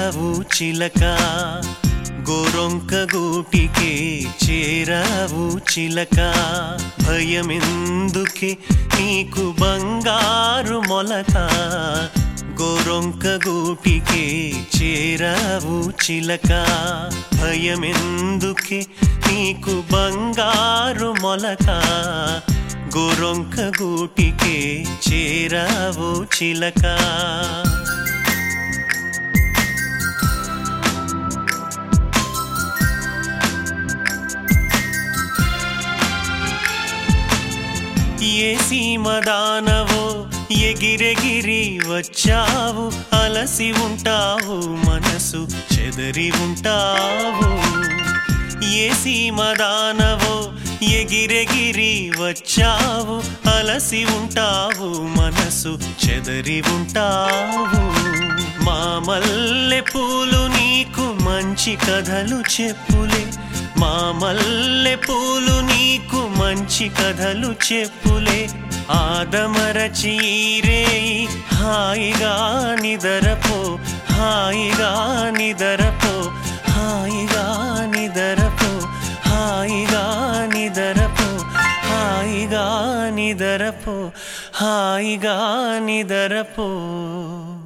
చేరావు చిలక గోరొంక గూటికే చేరావు చిలక భయమెందుకే నీకు బంగారు మొలక గోరొంక గూటికే చేరావు చిలక భయమెందుకే నీకు బంగారు మొలక గోరొంక గూటికే చేరావు చిలక ఏ సీమదానవో ఎగిరెగిరి వచ్చావు అలసి ఉంటావు మనసు చెదరి ఉంటావు ఏ సీమదానవో ఎగిరెగిరి వచ్చావు అలసి ఉంటావు మనసు చెదరి ఉంటావు మా మల్లె పూలు నీకు మంచి కథలు చెప్పులే మా మల్లె పూలు నీకు మంచి కథలు చెప్పులే ఆదమరచి రే హాయిగా నిదరపో హాయిగా నిదరపో హాయిగా నిదరపో హాయిగా నిదరపో హాయిగా నిదరపో హాయిగా నిదరపో